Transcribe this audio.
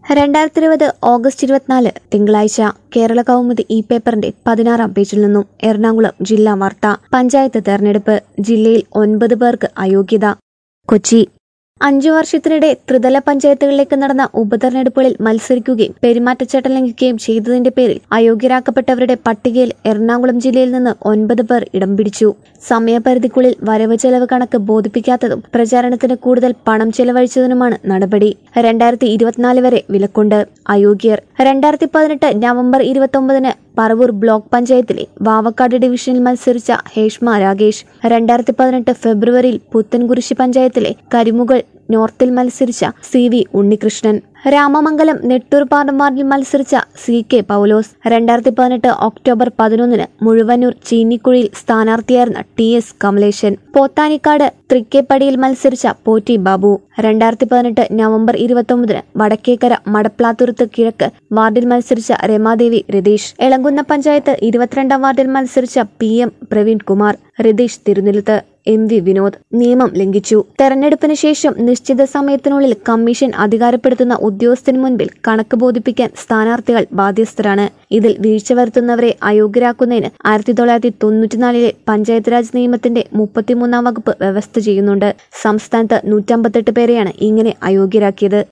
രണ്ടായിരത്തി ഇരുപത് ഓഗസ്റ്റ് ഇരുപത്തിനാല് തിങ്കളാഴ്ച കേരള കൗമുദി ഇ പേപ്പറിന്റെ പതിനാറാം പേജിൽ നിന്നും എറണാകുളം ജില്ലാ വാർത്ത പഞ്ചായത്ത് തെരഞ്ഞെടുപ്പ് ജില്ലയിൽ ഒൻപത് പേർക്ക് അയോഗ്യത കൊച്ചി അഞ്ചു വർഷത്തിനിടെ ത്രിതല പഞ്ചായത്തുകളിലേക്ക് നടന്ന ഉപതെരഞ്ഞെടുപ്പുകളിൽ മത്സരിക്കുകയും പെരുമാറ്റച്ചട്ടം ലംഘിക്കുകയും ചെയ്തതിന്റെ പേരിൽ അയോഗ്യരാക്കപ്പെട്ടവരുടെ പട്ടികയിൽ എറണാകുളം ജില്ലയിൽ നിന്ന് ഒൻപത് പേർ ഇടം പിടിച്ചു സമയപരിധിക്കുള്ളിൽ വരവ് ചെലവ് കണക്ക് ബോധിപ്പിക്കാത്തതും പ്രചാരണത്തിന് കൂടുതൽ പണം ചെലവഴിച്ചതിനുമാണ് നടപടി രണ്ടായിരത്തി ഇരുപത്തിനാല് വരെ വിലക്കുണ്ട് അയോഗ്യർ രണ്ടായിരത്തി പതിനെട്ട് നവംബർ ഇരുപത്തൊമ്പതിന് പറവൂർ ബ്ലോക്ക് പഞ്ചായത്തിലെ വാവക്കാട് ഡിവിഷനിൽ മത്സരിച്ച ഹേഷ്മ രാകേഷ് രണ്ടായിരത്തി പതിനെട്ട് ഫെബ്രുവരിയിൽ പുത്തൻകുരിശി പഞ്ചായത്തിലെ കരിമുകൾ നോർത്തിൽ മത്സരിച്ച സി വി ഉണ്ണികൃഷ്ണൻ രാമമംഗലം നെട്ടൂർ പാർലമാറിൽ മത്സരിച്ച സി കെ പൗലോസ് രണ്ടായിരത്തി പതിനെട്ട് ഒക്ടോബർ പതിനൊന്നിന് മുഴുവന്നൂർ ചീന്നിക്കുഴിയിൽ സ്ഥാനാർത്ഥിയായിരുന്ന ടി എസ് കമലേശൻ പോത്താനിക്കാട് തൃക്കേപ്പടിയിൽ മത്സരിച്ച പോറ്റി ബാബു രണ്ടായിരത്തി പതിനെട്ട് നവംബർ ഇരുപത്തൊമ്പതിന് വടക്കേക്കര മടപ്ലാത്തുരുത്ത് കിഴക്ക് വാർഡിൽ മത്സരിച്ച രമാദേവി രതീഷ് എളങ്കുന്ന പഞ്ചായത്ത് ഇരുപത്തിരണ്ടാം വാർഡിൽ മത്സരിച്ച P M Praveen Kumar Ratheesh Thirunelluth M V Vinod നിയമം ലംഘിച്ചു തെരഞ്ഞെടുപ്പിന് ശേഷം നിശ്ചിത സമയത്തിനുള്ളിൽ കമ്മീഷൻ അധികാരപ്പെടുത്തുന്ന ഉദ്യോഗസ്ഥന് മുൻപിൽ കണക്ക് ബോധിപ്പിക്കാൻ സ്ഥാനാർത്ഥികൾ ബാധ്യസ്ഥരാണ് ഇതിൽ വീഴ്ച വരുത്തുന്നവരെ അയോഗ്യരാക്കുന്നതിന് ആയിരത്തി തൊള്ളായിരത്തി തൊണ്ണൂറ്റിനാലിലെ പഞ്ചായത്ത് രാജ് നിയമത്തിന്റെ മുപ്പത്തിമൂന്നാം വകുപ്പ് വ്യവസ്ഥ ചെയ്യുന്നുണ്ട് സംസ്ഥാനത്ത് നൂറ്റമ്പത്തെട്ട് പേരെയാണ് ഇങ്ങനെ അയോഗ്യരാക്കിയത്